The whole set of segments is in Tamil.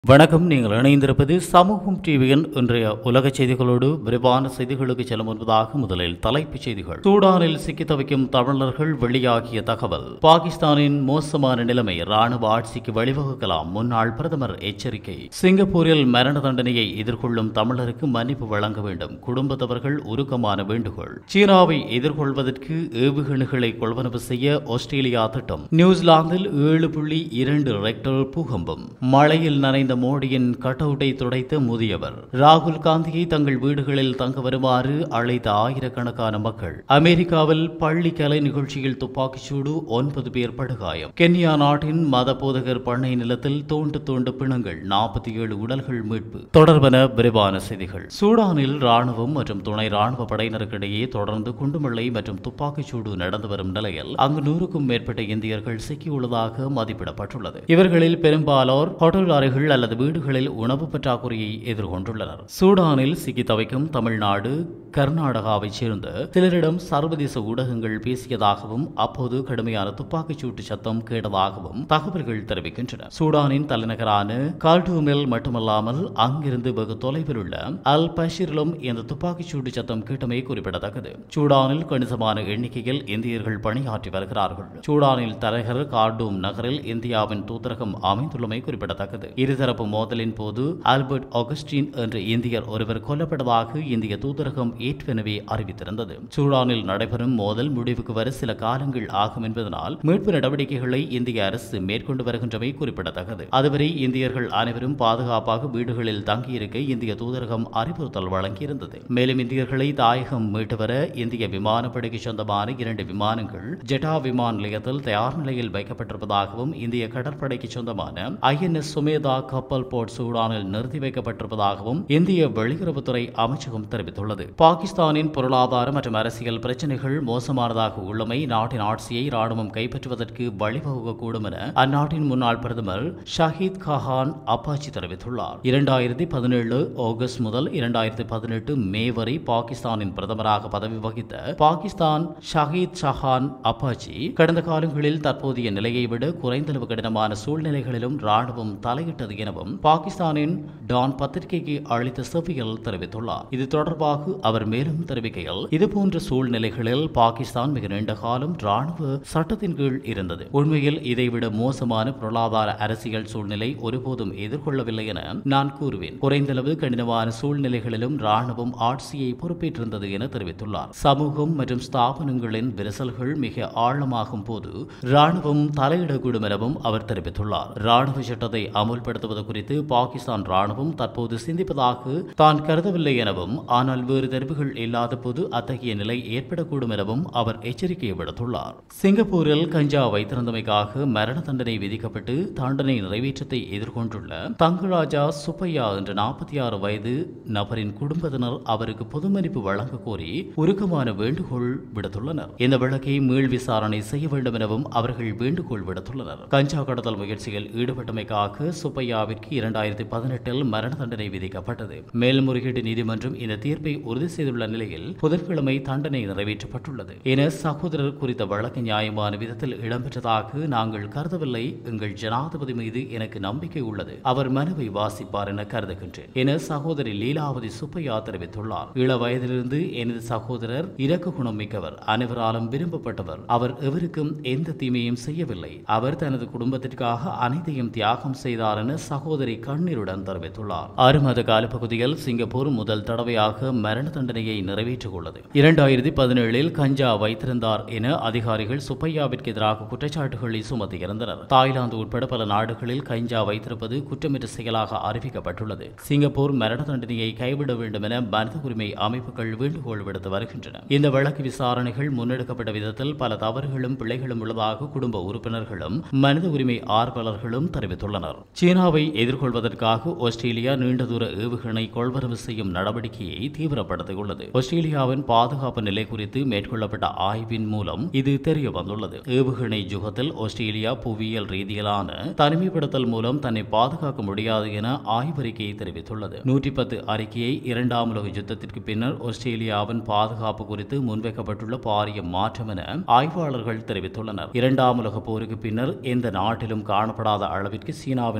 வணக்கம் நீங்கள் இணைந்திருப்பது சமூகம் டிவியின் இன்றைய உலக செய்திகளோடு விரிவான செய்திகளுக்கு செல்லும் முன்பதாக முதலில் தலைப்புச் செய்திகள் சூடானில் சிக்கி தவிக்கும் தமிழர்கள் வெளியாகிய தகவல் பாகிஸ்தானின் மோசமான நிலைமை ராணுவ ஆட்சிக்கு வழிவகுக்கலாம் முன்னாள் பிரதமர் எச்சரிக்கை சிங்கப்பூரில் மரண தண்டனையை எதிர்கொள்ளும் தமிழருக்கு மன்னிப்பு வழங்க வேண்டும் குடும்பத்தவர்கள் உருக்கமான வேண்டுகோள் சீனாவை எதிர்கொள்வதற்கு ஏவுகணைகளை கொள்வனவு செய்ய ஆஸ்திரேலியா திட்டம் நியூசிலாந்தில் ஏழு புள்ளி இரண்டு ரெக்டர் பூகம்பம் மழையில் நனைந்த மோடியின் கட் அவுட்டை துடைத்த முதியவர் ராகுல் காந்தியை தங்கள் வீடுகளில் தங்க வருமாறு அழைத்த ஆயிரக்கணக்கான மக்கள் அமெரிக்காவில் பள்ளி கலை நிகழ்ச்சியில் துப்பாக்கிச்சூடு ஒன்பது பேர் படுகாயம் கென்யா நாட்டின் மத போதகர் பண்ணை நிலத்தில் தோண்டு தோண்டு பிணங்கள் நாற்பத்தி ஏழு உடல்கள் மீட்பு தொடர்பன விரிவான செய்திகள் சூடானில் ராணுவம் மற்றும் துணை ராணுவ படையினருக்கிடையே தொடர்ந்து குண்டுமழை மற்றும் துப்பாக்கிச்சூடு நடந்து வரும் நிலையில் அங்கு நூறுக்கும் மேற்பட்ட இந்தியர்கள் சிக்கியுள்ளதாக மதிப்பிடப்பட்டுள்ளது இவர்களில் பெரும்பாலோர் ஹோட்டல் அறைகள் அல்லது வீடுகளில் உணவு பற்றாக்குறையை எதிர்கொண்டுள்ளனர் சூடானில் சிக்கி தவிக்கும் தமிழ்நாடு கர்நாடகாவைச் சேர்ந்த சிலரிடம் சர்வதேச ஊடகங்கள் பேசியதாகவும் அப்போது கடுமையான துப்பாக்கிச் சூட்டு சத்தம் கேட்டதாகவும் தகவல்கள் தெரிவிக்கின்றன சூடானின் தலைநகரான கார்டூமில் மட்டுமல்லாமல் அங்கிருந்து வெகு தொலைவில் உள்ள அல் பஷீரிலும் இந்த துப்பாக்கிச் சூட்டு சத்தம் கேட்டமை குறிப்பிடத்தக்கது சூடானில் கணிசமான எண்ணிக்கையில் இந்தியர்கள் பணியாற்றி வருகிறார்கள் சூடானில் தலைநகர் கார்டூம் நகரில் இந்தியாவின் தூதரகம் அமைந்துள்ளமை குறிப்பிடத்தக்கது இருதரப்பு மோதலின் போது ஆல்பர்ட் ஆகஸ்டின் என்ற இந்தியர் ஒருவர் கொல்லப்பட்டதாக இந்திய தூதரகம் ஏற்கனவே அறிவித்திருந்தது சூடானில் நடைபெறும் மோதல் முடிவுக்கு வர சில காலங்கள் ஆகும் என்பதனால் மீட்பு நடவடிக்கைகளை இந்திய அரசு மேற்கொண்டு வருகின்றமை குறிப்பிடத்தக்கது அதுவரை இந்தியர்கள் அனைவரும் பாதுகாப்பாக வீடுகளில் தங்கியிருக்க இந்திய தூதரகம் அறிவுறுத்தல் வழங்கியிருந்தது மேலும் இந்தியர்களை தாயகம் மீட்டு வர இந்திய விமானப்படைக்கு சொந்தமான இரண்டு விமானங்கள் ஜெட்டா விமான நிலையத்தில் தயார் நிலையில் வைக்கப்பட்டிருப்பதாகவும் இந்திய கடற்படைக்கு சொந்தமான ஐஎன்எஸ் சுமேதா கப்பல் போர்ட் சூடானில் நிறுத்தி வைக்கப்பட்டிருப்பதாகவும் இந்திய வெளியுறவுத்துறை அமைச்சகம் தெரிவித்துள்ளது பாகிஸ்தானின் பொருளாதார மற்றும் அரசியல் பிரச்சினைகள் மோசமானதாக உள்ளமை நாட்டின் ஆட்சியை ராணுவம் கைப்பற்றுவதற்கு வழிவகுக்கக்கூடும் என அந்நாட்டின் முன்னாள் பிரதமர் ஷஹீத் கஹான் அப்பாச்சி தெரிவித்துள்ளார் இரண்டாயிரத்தி பதினேழு ஆகஸ்ட் முதல் இரண்டாயிரத்தி பதினெட்டு மே வரை பாகிஸ்தானின் பிரதமராக பதவி வகித்த பாகிஸ்தான் ஷஹீத் ஷஹான் அப்பாச்சி கடந்த காலங்களில் தற்போதைய நிலையை விட குறைந்தளவு கடினமான சூழ்நிலைகளிலும் ராணுவம் தலையிட்டது எனவும் பாகிஸ்தானின் டான் பத்திரிகைக்கு அளித்த செவியில் தெரிவித்துள்ளார் இது தொடர்பாக அவர் மேலும் தெரிவிக்கையில் இதுபோன்ற சூழ்நிலைகளில் பாகிஸ்தான் மிக நீண்ட காலம் ராணுவ சட்டத்தின் கீழ் இருந்தது உண்மையில் இதைவிட மோசமான பொருளாதார அரசியல் சூழ்நிலை ஒருபோதும் எதிர்கொள்ளவில்லை என நான் கூறுவேன் குறைந்தளவு கடினமான சூழ்நிலைகளிலும் ராணுவம் ஆட்சியை பொறுப்பேற்றிருந்தது என தெரிவித்துள்ளார் சமூகம் மற்றும் ஸ்தாபனங்களின் விரிசல்கள் மிக ஆழமாகும் போது ராணுவம் தலையிடக்கூடும் எனவும் அவர் தெரிவித்துள்ளார் ராணுவ சட்டத்தை அமுல்படுத்துவது குறித்து பாகிஸ்தான் ராணுவம் தற்போது சிந்திப்பதாக தான் கருதவில்லை எனவும் ஆனால் வேறு தெரிவுகள் இல்லாத போது அத்தகைய நிலை ஏற்படக்கூடும் எனவும் அவர் எச்சரிக்கை விடுத்துள்ளார் சிங்கப்பூரில் கஞ்சா வைத்திருந்தமைக்காக மரண தண்டனை விதிக்கப்பட்டு தண்டனை நிறைவேற்றத்தை எதிர்கொண்டுள்ள தங்கராஜா சுப்பையா என்ற நாற்பத்தி ஆறு வயது நபரின் குடும்பத்தினர் அவருக்கு பொது மன்னிப்பு வழங்க கோரி உருக்கமான வேண்டுகோள் விடுத்துள்ளனர் இந்த வழக்கை மீள் விசாரணை செய்ய வேண்டும் எனவும் அவர்கள் வேண்டுகோள் விடுத்துள்ளனர் கஞ்சா கடத்தல் முயற்சியில் ஈடுபட்டமைக்காக சுப்பையாவிற்கு இரண்டாயிரத்தி பதினெட்டில் மரண தண்டனை விதிக்கப்பட்டது மேல்முறையீட்டு நீதிமன்றம் இந்த தீர்ப்பை உறுதி செய்துள்ள நிலையில் புதன்கிழமை தண்டனை நிறைவேற்றப்பட்டுள்ளது என சகோதரர் குறித்த வழக்கு நியாயமான விதத்தில் இடம்பெற்றதாக நாங்கள் கருதவில்லை எங்கள் ஜனாதிபதி மீது எனக்கு நம்பிக்கை உள்ளது அவர் மனுவை வாசிப்பார் என கருதுகின்றேன் என சகோதரி லீலாவதி சுப்பையா தெரிவித்துள்ளார் இள வயதிலிருந்து எனது சகோதரர் இரக்க குணம் மிக்கவர் அனைவராலும் விரும்பப்பட்டவர் அவர் எவருக்கும் எந்த தீமையும் செய்யவில்லை அவர் தனது குடும்பத்திற்காக அனைத்தையும் தியாகம் செய்தார் என சகோதரி கண்ணீருடன் தெரிவித்துள்ளார் ஆறு மாத காலப்பகுதியில் சிங்கப்பூர் முதல் தடவையாக மரண தண்டனையை நிறைவேற்றிக் உள்ளது இரண்டாயிரத்தி பதினேழில் கஞ்சா வைத்திருந்தார் என அதிகாரிகள் சுப்பையாவிற்கு எதிராக குற்றச்சாட்டுகளை சுமத்தியிருந்தனர் தாய்லாந்து உட்பட பல நாடுகளில் கஞ்சா வைத்திருப்பது குற்றமற்ற செயலாக அறிவிக்கப்பட்டுள்ளது சிங்கப்பூர் மரண தண்டனையை கைவிட வேண்டும் என மனித உரிமை அமைப்புகள் வேண்டுகோள் விடுத்து வருகின்றன இந்த வழக்கு விசாரணைகள் முன்னெடுக்கப்பட்ட விதத்தில் பல தவறுகளும் பிழைகளும் உள்ளதாக குடும்ப உறுப்பினர்களும் மனித உரிமை ஆர்வலர்களும் தெரிவித்துள்ளனர் சீனாவை எதிர்கொள்வதற்காக ஆஸ்திரேலியா நீண்ட தூர ஏவுகணை கொள்வனவு செய்யும் நடவடிக்கையை தீவிரப்படுத்தியுள்ளது ஆஸ்திரேலியாவின் பாதுகாப்பு நிலை குறித்து மேற்கொள்ளப்பட்ட ஆய்வின் மூலம் இது தெரிய வந்துள்ளது ஏவுகணை யுகத்தில் ஆஸ்திரேலியா புவியியல் ரீதியிலான தனிமைப்படுத்தல் மூலம் தன்னை பாதுகாக்க முடியாது என ஆய்வறிக்கை தெரிவித்துள்ளது நூற்றி பத்து அறிக்கையை இரண்டாம் உலக யுத்தத்திற்கு பின்னர் ஆஸ்திரேலியாவின் பாதுகாப்பு குறித்து முன்வைக்கப்பட்டுள்ள பாரிய மாற்றம் என ஆய்வாளர்கள் தெரிவித்துள்ளனர் இரண்டாம் உலக போருக்கு பின்னர் எந்த நாட்டிலும் காணப்படாத அளவிற்கு சீனாவின் ராணுவ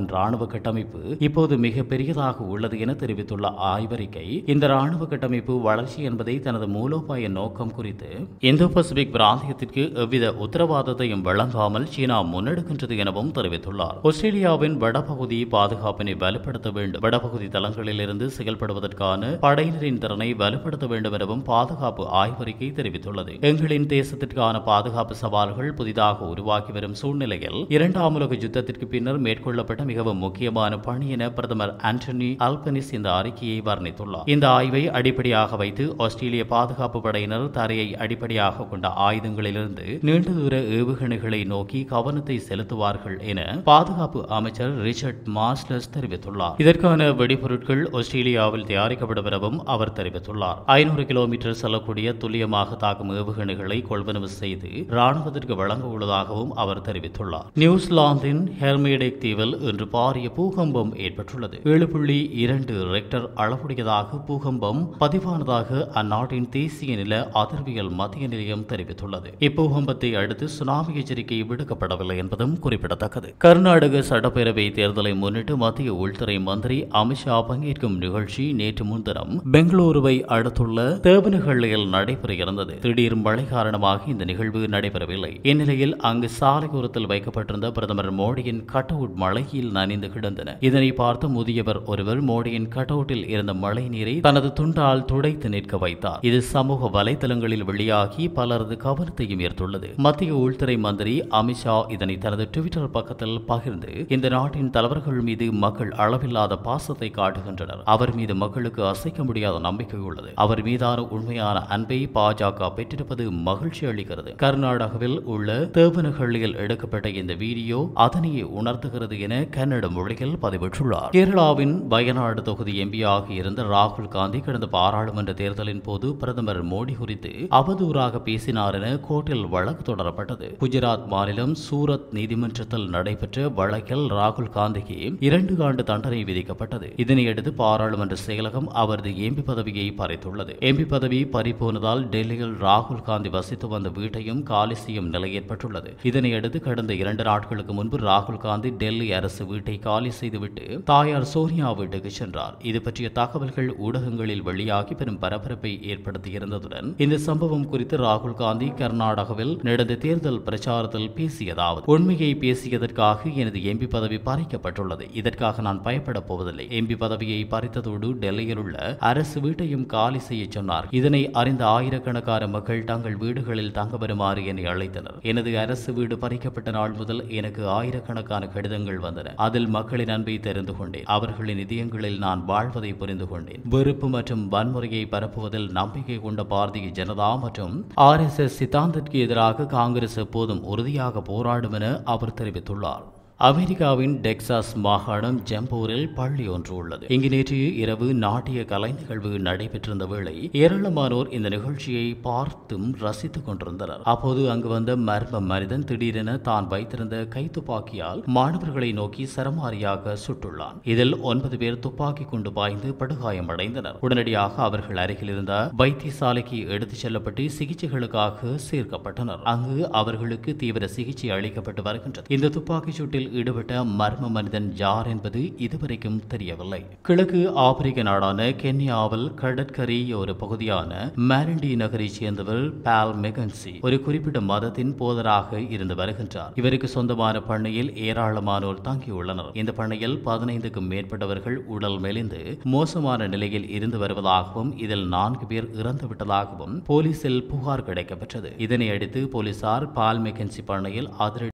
கட்டமைப்பு இப்போது மிக பெரியதாக உள்ளது என தெரிவித்துள்ள ஆய்வறிக்கை இந்த ராணுவ கட்டமைப்பு வளர்ச்சி என்பதை தனது மூலோபாய நோக்கம் குறித்து இந்தோ பசிபிக் பிராந்தியத்திற்கு எவ்வித உத்தரவாதத்தையும் வழங்காமல் சீனா முன்னெடுக்கின்றது எனவும் தெரிவித்துள்ளார் ஆஸ்திரேலியாவின் வடபகுதி பாதுகாப்பினை வலுப்படுத்த வேண்டும் வடபகுதி தளங்களில் இருந்து செயல்படுவதற்கான படையினரின் திறனை வலுப்படுத்த வேண்டும் எனவும் பாதுகாப்பு ஆய்வறிக்கை தெரிவித்துள்ளது எங்களின் தேசத்திற்கான பாதுகாப்பு சவால்கள் புதிதாக உருவாக்கி வரும் சூழ்நிலையில் இரண்டாம் உலக யுத்தத்திற்கு பின்னர் மேற்கொள்ளப்பட்ட மிகவும் முக்கியமான பணி என பிரதமர் ஆண்டனி அல்பனிஸ் இந்த அறிக்கையை வர்ணித்துள்ளார் இந்த ஆய்வை அடிப்படையாக வைத்து ஆஸ்திரேலிய பாதுகாப்பு படையினர் தரையை அடிப்படையாக கொண்ட ஆயுதங்களிலிருந்து நீண்ட தூர ஏவுகணைகளை நோக்கி கவனத்தை செலுத்துவார்கள் என பாதுகாப்பு அமைச்சர் ரிச்சர்ட் மாஸ்லஸ் தெரிவித்துள்ளார் இதற்கான வெடிபொருட்கள் ஆஸ்திரேலியாவில் தயாரிக்கப்படும் அவர் தெரிவித்துள்ளார் ஐநூறு கிலோமீட்டர் செல்லக்கூடிய துல்லியமாக தாக்கும் ஏவுகணைகளை கொள்வனவு செய்து ராணுவத்திற்கு வழங்க உள்ளதாகவும் அவர் தெரிவித்துள்ளார் நியூசிலாந்தின் ஹெர்மேடெக் தீவில் இன்று பாரிய பூகம்பம் ஏற்பட்டுள்ளது ஏழு புள்ளி இரண்டு ரெக்டர் அளவுடையதாக பூகம்பம் பதிவானதாக அந்நாட்டின் தேசிய நில அதிர்வியல் மத்திய நிலையம் தெரிவித்துள்ளது இப்பூகம்பத்தை அடுத்து சுனாமி எச்சரிக்கை விடுக்கப்படவில்லை என்பதும் குறிப்பிடத்தக்கது கர்நாடக சட்டப்பேரவை தேர்தலை முன்னிட்டு மத்திய உள்துறை மந்திரி அமித்ஷா பங்கேற்கும் நிகழ்ச்சி நேற்று முன்தினம் பெங்களூருவை அடுத்துள்ள தேவனஹள்ளியில் நடைபெற இருந்தது திடீர் மழை காரணமாக இந்த நிகழ்வு நடைபெறவில்லை இந்நிலையில் அங்கு சாலையோரத்தில் வைக்கப்பட்டிருந்த பிரதமர் மோடியின் கட் அவுட் மழையில் நனைந்து கிடந்தன இதனை பார்த்த முதியவர் ஒருவர் மோடியின் கட் அவுட்டில் இருந்த மழை நீரை தனது துண்டால் துடைத்து நிற்க வைத்தார் இது சமூக வலைதளங்களில் வெளியாகி பலரது கவனத்தையும் ஈர்த்துள்ளது மத்திய உள்துறை மந்திரி அமித்ஷா இதனை தனது ட்விட்டர் பக்கத்தில் பகிர்ந்து இந்த நாட்டின் தலைவர்கள் மீது மக்கள் அளவில்லாத பாசத்தை காட்டுகின்றனர் அவர் மீது மக்களுக்கு அசைக்க முடியாத நம்பிக்கை உள்ளது அவர் மீதான உண்மையான அன்பை பாஜக பெற்றிருப்பது மகிழ்ச்சி அளிக்கிறது கர்நாடகாவில் உள்ள தேவனஹள்ளியில் எடுக்கப்பட்ட இந்த வீடியோ அதனையே உணர்த்துகிறது என கன்னட மொழியில் பதிவிட்டுள்ளார் கேரளாவின் வயநாடு தொகுதி எம்பியாக இருந்த ராகுல் காந்தி கடந்த பாராளுமன்ற தேர்தலின் போது பிரதமர் மோடி குறித்து அவதூறாக பேசினார் என கோர்ட்டில் வழக்கு தொடரப்பட்டது குஜராத் மாநிலம் சூரத் நீதிமன்றத்தில் நடைபெற்ற வழக்கில் ராகுல் காந்திக்கு இரண்டு ஆண்டு தண்டனை விதிக்கப்பட்டது இதனையடுத்து பாராளுமன்ற செயலகம் அவரது எம்பி பதவியை பறித்துள்ளது எம்பி பதவி பறிபோனதால் டெல்லியில் ராகுல் காந்தி வசித்து வந்த வீட்டையும் காலி செய்யும் நிலை ஏற்பட்டுள்ளது இதனையடுத்து கடந்த இரண்டு நாட்களுக்கு முன்பு ராகுல் காந்தி டெல்லி அரசு வீட்டை காலி செய்துவிட்டு தாயார் சோனியா வீட்டுக்கு சென்றார் இது பற்றிய தகவல்கள் ஊடகங்களில் வெளியாகி பெரும் பரபரப்பை ஏற்படுத்தியிருந்ததுடன் இந்த சம்பவம் குறித்து ராகுல் காந்தி கர்நாடகாவில் நடந்த தேர்தல் பிரச்சாரத்தில் பேசியதாவது உண்மையை பேசியதற்காக எனது எம்பி பதவி பறிக்கப்பட்டுள்ளது இதற்காக நான் பயப்படப் போவதில்லை எம்பி பதவியை பறித்ததோடு டெல்லியில் உள்ள அரசு வீட்டையும் காலி செய்ய சொன்னார் இதனை அறிந்த ஆயிரக்கணக்கான மக்கள் தங்கள் வீடுகளில் தங்க வருமாறு என்னை அழைத்தனர் எனது அரசு வீடு பறிக்கப்பட்ட நாள் முதல் எனக்கு ஆயிரக்கணக்கான கடிதங்கள் வந்தன அதில் மக்களின் அன்பை தெரிந்து கொண்டேன் அவர்களின் இதயங்களில் நான் வாழ்வதை புரிந்து கொண்டேன் வெறுப்பு மற்றும் வன்முறையை பரப்புவதில் நம்பிக்கை கொண்ட பாரதிய ஜனதா மற்றும் ஆர் எஸ் எஸ் சித்தாந்தத்திற்கு எதிராக காங்கிரஸ் எப்போதும் உறுதியாக போராடும் என அவர் தெரிவித்துள்ளார் அமெரிக்காவின் டெக்சாஸ் மாகாணம் ஜம்பூரில் பள்ளி ஒன்று உள்ளது இங்கு நேற்று இரவு நாட்டிய கலை நிகழ்வு நடைபெற்றிருந்த வேளை ஏராளமானோர் இந்த நிகழ்ச்சியை பார்த்தும் ரசித்துக் கொண்டிருந்தனர் அப்போது அங்கு வந்த மர்ம மனிதன் திடீரென தான் வைத்திருந்த கைத்துப்பாக்கியால் மாணவர்களை நோக்கி சரமாரியாக சுட்டுள்ளான் இதில் ஒன்பது பேர் துப்பாக்கி கொண்டு பாய்ந்து படுகாயமடைந்தனர் உடனடியாக அவர்கள் அருகில் இருந்த வைத்தியசாலைக்கு எடுத்துச் செல்லப்பட்டு சிகிச்சைகளுக்காக சேர்க்கப்பட்டனர் அங்கு அவர்களுக்கு தீவிர சிகிச்சை அளிக்கப்பட்டு வருகின்றது இந்த துப்பாக்கிச் சூட்டில் ஈடுபட்ட மர்ம மனிதன் யார் என்பது இதுவரைக்கும் தெரியவில்லை கிழக்கு ஆப்பிரிக்க நாடான கென்யாவில் கடற்கரை ஒரு பகுதியான மேரண்டி நகரைச் சேர்ந்தவர் பால் மெகன்சி ஒரு குறிப்பிட்ட மதத்தின் போதராக இருந்து வருகின்றார் இவருக்கு சொந்தமான பண்ணையில் ஏராளமானோர் தங்கியுள்ளனர் இந்த பண்ணையில் பதினைந்துக்கும் மேற்பட்டவர்கள் உடல் மெலிந்து மோசமான நிலையில் இருந்து வருவதாகவும் இதில் நான்கு பேர் இறந்து விட்டதாகவும் போலீசில் புகார் கிடைக்கப்பெற்றது இதனை அடுத்து போலீசார் பால் மெகன்சி பண்ணையில் அதிரடி